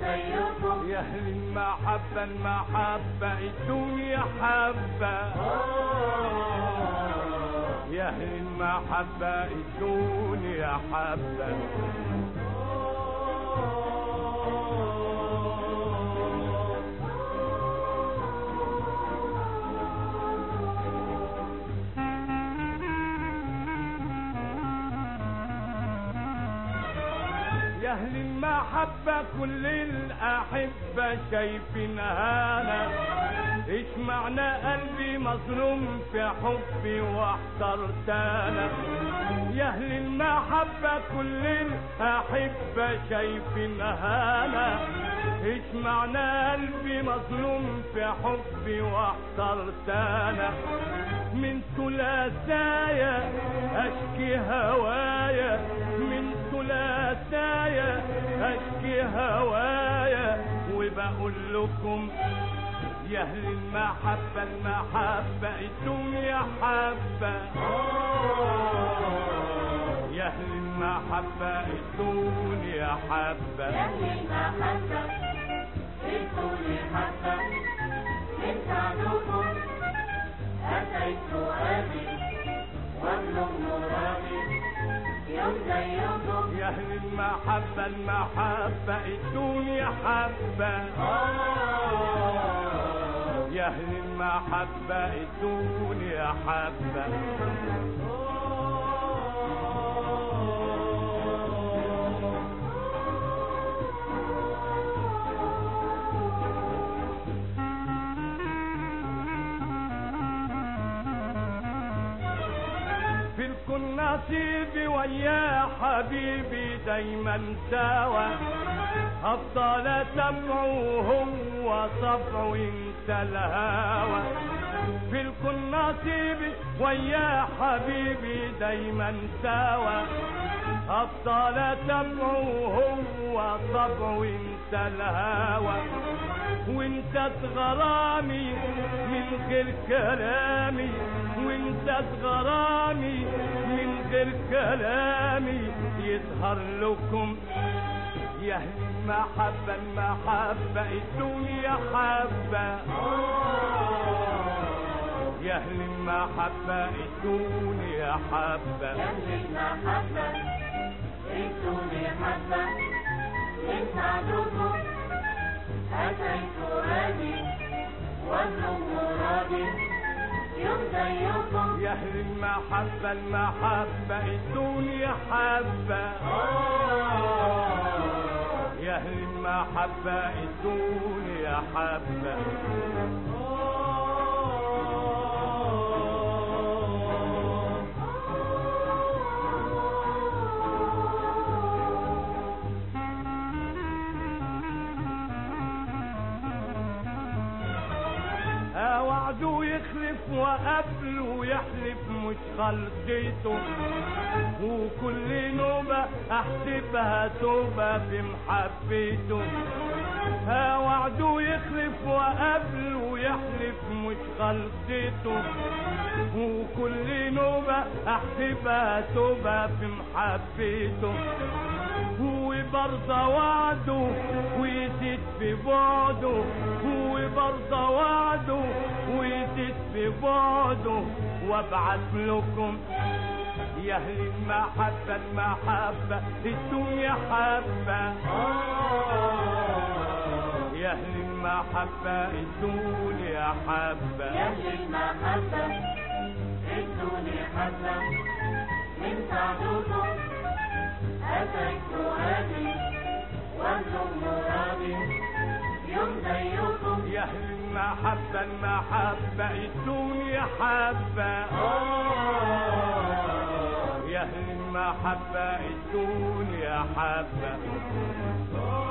زيكم يا أهل المحبة المحبة الدنيا حبة يا أهل المحبة الدنيا حبة يا أهل المحبة كل الأحبة شايفين هانا إيش معنى قلبي مظلوم في حبي واحترت أنا يا أهل المحبة كل الأحبة شايفين هانا إيش معنى قلبي مظلوم في حبي واحترت أنا من ثلاثايا أشكي هوايا من ثلاثايا أشكي هوايا وبقول لكم يا أهل المحبة المحبة الدنيا حبة يا أهل المحبة الدنيا حبة يا أهل المحبة ادوني حبة من سعدكم أتيت أبي وابلغ مرادي يوم زيكم يا أهل المحبة المحبة الدنيا حبة يا أهل المحبة الدنيا حبة في الكل نصيبي ويا حبيبي دايما سوا أفضل سبعه هو صبع انت الهوى في الكل نصيبي ويا حبيبي دايما سوا أفضل سبعه هو صبع انت الهوى وانت غرامي من غير كلامي وانت غرامي من غير كلامي يظهر لكم يا أهل المحبة المحبة الدنيا حبة يا أهل المحبة الدنيا حبة يا أهل المحبة ادوني حبة من سعدكم أتيت أبي وابلغ مرادي يوم زيكم يا أهل المحبة المحبة الدنيا حبة يا أهل المحبة الدنيا حبة وعده يخلف وقبله يحلف مش خلقته وكل نوبة احسبها توبة في محبته ها وعده يخلف وقبله يحلف مش خلقته وكل نوبة احسبها توبة في محبته هو برضه وعده ويزيد في بعده هو برضه وعده ويزيد في بعده وابعت لكم يا اهل المحبة المحبة الدنيا حبة يا اهل المحبة الدنيا حبة يا أهل المحبة ادوني حبة من سعدكم أتيت أبي وابلغ مرادي يوم زيكم يا اهل المحبة المحبة الدنيا حبة يا اهل المحبة الدنيا حبة